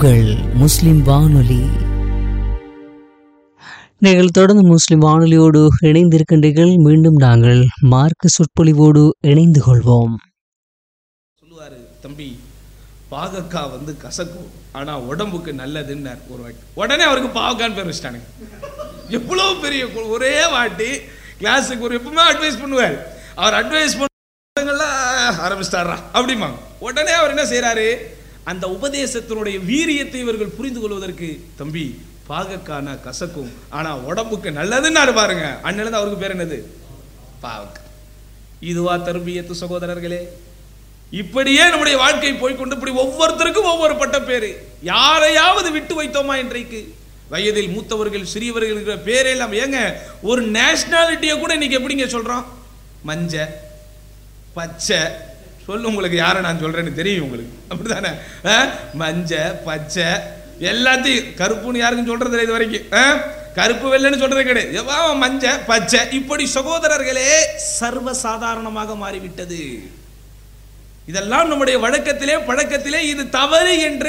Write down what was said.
உங்கள் முஸ்லிம் வானொலி நீங்கள் தொடர்ந்து முஸ்லிம் வானொலியோடு இணைந்திருக்கின்றீர்கள் மீண்டும் நாங்கள் மார்க்க சொற்பொழிவோடு இணைந்து கொள்வோம் சொல்லுவாரு தம்பி பாகக்காய் வந்து கசக்கும் ஆனா உடம்புக்கு நல்லதுன்னார் ஒரு வாட்டி உடனே அவருக்கு பாவக்கான்னு பேர் வச்சிட்டானுங்க எவ்வளவு பெரிய கு- ஒரே வாட்டி கிளாஸுக்கு ஒரு எப்பவுமே அட்வைஸ் பண்ணுவார் அவர் அட்வைஸ் பண்ணலாம் ஆரம்பிச்சிட்டாரா அப்படிம்பாங்க உடனே அவர் என்ன செய்றாரு அந்த உபதேசத்தினுடைய வீரியத்தை இவர்கள் புரிந்து கொள்வதற்கு தம்பி பாகக்கான கசக்கும் ஆனா உடம்புக்கு நல்லதுன்னு பாருங்க அண்ணன் அவருக்கு பேர் என்னது பாவக்காய் இதுவா தர்பியத்து சகோதரர்களே இப்படியே நம்முடைய வாழ்க்கை போய்க்கொண்டு இப்படி ஒவ்வொருத்தருக்கும் ஒவ்வொரு பட்ட பேரு யாரையாவது விட்டு வைத்தோமா இன்றைக்கு வயதில் மூத்தவர்கள் சிறியவர்கள் இருக்கிற பேரே இல்லாம ஏங்க ஒரு நேஷனாலிட்டியை கூட இன்னைக்கு எப்படிங்க சொல்றோம் மஞ்ச பச்சை சொல்லு உங்களுக்கு யாரை நான் சொல்றேன்னு தெரியும் உங்களுக்கு அப்படிதானே ஆ? மஞ்ச பச்சை எல்லாத்தையும் கருப்புன்னு யாருக்கும் சொல்றது இல்லை இது வரைக்கும் ஆ? கருப்பு வெள்ளைன்னு சொல்றது கிடையாது எவ்வா மஞ்ச பச்சை இப்படி சகோதரர்களே சர்வசாதாரணமாக மாறிவிட்டது இதெல்லாம் நம்முடைய வழக்கத்திலே பழக்கத்திலே இது தவறு என்று